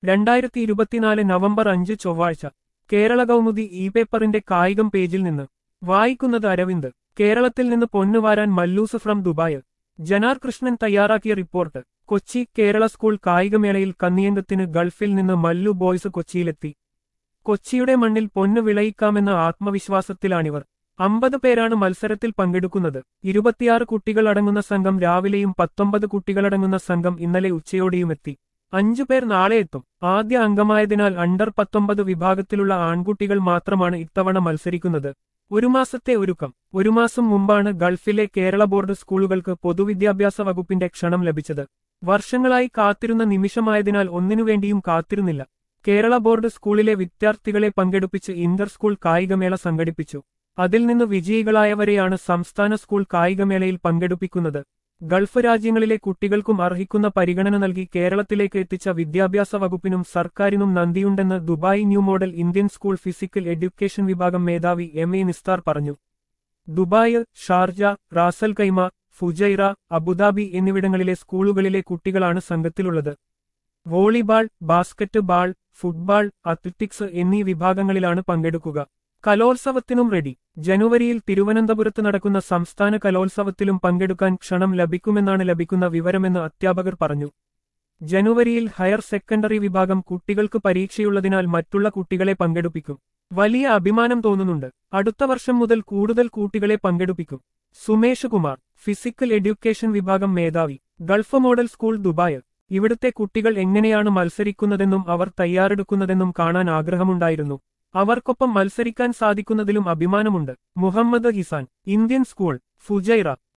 രണ്ടായിരത്തി ഇരുപത്തിനാല് നവംബർ അഞ്ച് ചൊവ്വാഴ്ച കേരള കൗമുദി ഇ പേപ്പറിന്റെ കായികം പേജിൽ നിന്ന് വായിക്കുന്നത് അരവിന്ദ് കേരളത്തിൽ നിന്ന് പൊന്നുവാരാൻ മല്ലൂസ് ഫ്രം ദുബായ് ജനാർ കൃഷ്ണൻ തയ്യാറാക്കിയ റിപ്പോർട്ട് കൊച്ചി കേരള സ്കൂൾ കായികമേളയിൽ കന്നിയങ്കത്തിന് ഗൾഫിൽ നിന്ന് മല്ലു ബോയ്സ് കൊച്ചിയിലെത്തി കൊച്ചിയുടെ മണ്ണിൽ പൊന്നു വിളയിക്കാമെന്ന ആത്മവിശ്വാസത്തിലാണിവർ അമ്പത് പേരാണ് മത്സരത്തിൽ പങ്കെടുക്കുന്നത് ഇരുപത്തിയാറ് കുട്ടികളടങ്ങുന്ന സംഘം രാവിലെയും പത്തൊമ്പത് കുട്ടികളടങ്ങുന്ന സംഘം ഇന്നലെ ഉച്ചയോടെയുമെത്തി അഞ്ചു പേർ നാളെ എത്തും ആദ്യ അംഗമായതിനാൽ അണ്ടർ പത്തൊമ്പത് വിഭാഗത്തിലുള്ള ആൺകുട്ടികൾ മാത്രമാണ് ഇത്തവണ മത്സരിക്കുന്നത് ഒരു മാസത്തെ ഒരുക്കം ഒരു മാസം മുമ്പാണ് ഗൾഫിലെ കേരള ബോർഡ് സ്കൂളുകൾക്ക് പൊതുവിദ്യാഭ്യാസ വകുപ്പിന്റെ ക്ഷണം ലഭിച്ചത് വർഷങ്ങളായി കാത്തിരുന്ന നിമിഷമായതിനാൽ ഒന്നിനുവേണ്ടിയും കാത്തിരുന്നില്ല കേരള ബോർഡ് സ്കൂളിലെ വിദ്യാർത്ഥികളെ പങ്കെടുപ്പിച്ച് ഇന്റർ സ്കൂൾ കായികമേള സംഘടിപ്പിച്ചു അതിൽ നിന്ന് വിജയികളായവരെയാണ് സംസ്ഥാന സ്കൂൾ കായികമേളയിൽ പങ്കെടുപ്പിക്കുന്നത് ഗൾഫ് രാജ്യങ്ങളിലെ കുട്ടികൾക്കും അർഹിക്കുന്ന പരിഗണന നൽകി കേരളത്തിലേക്ക് എത്തിച്ച വിദ്യാഭ്യാസ വകുപ്പിനും സർക്കാരിനും നന്ദിയുണ്ടെന്ന് Dubai new model Indian school physical education വിഭാഗം മേധാവി എം എ നിസ്താർ പറഞ്ഞു Dubai Sharjah Ras Al Khaimah Fujairah Abu Dhabi എന്നിവിടങ്ങളിലെ സ്കൂളുകളിലെ കുട്ടികളാണ് സംഘത്തിലുള്ളത് volleyball basket ball football athletics എന്നീ വിഭാഗങ്ങളിലാണ് പങ്കെടുക്കുക കലോത്സവത്തിനും റെഡി ജനുവരിയിൽ തിരുവനന്തപുരത്ത് നടക്കുന്ന സംസ്ഥാന കലോത്സവത്തിലും പങ്കെടുക്കാൻ ക്ഷണം ലഭിക്കുമെന്നാണ് ലഭിക്കുന്ന വിവരമെന്ന് അധ്യാപകർ പറഞ്ഞു ജനുവരിയിൽ ഹയർ സെക്കൻഡറി വിഭാഗം കുട്ടികൾക്ക് പരീക്ഷയുള്ളതിനാൽ മറ്റുള്ള കുട്ടികളെ പങ്കെടുപ്പിക്കും വലിയ അഭിമാനം തോന്നുന്നുണ്ട് അടുത്ത വർഷം മുതൽ കൂടുതൽ കുട്ടികളെ പങ്കെടുപ്പിക്കും സുമേഷ് കുമാർ ഫിസിക്കൽ എഡ്യൂക്കേഷൻ വിഭാഗം മേധാവി ഗൾഫ് മോഡൽ സ്കൂൾ ദുബായ് ഇവിടുത്തെ കുട്ടികൾ എങ്ങനെയാണ് മത്സരിക്കുന്നതെന്നും അവർ തയ്യാറെടുക്കുന്നതെന്നും കാണാൻ ആഗ്രഹമുണ്ടായിരുന്നു അവർക്കൊപ്പം മത്സരിക്കാൻ സാധിക്കുന്നതിലും അഭിമാനമുണ്ട് Muhammad Hisan Indian school Fujairah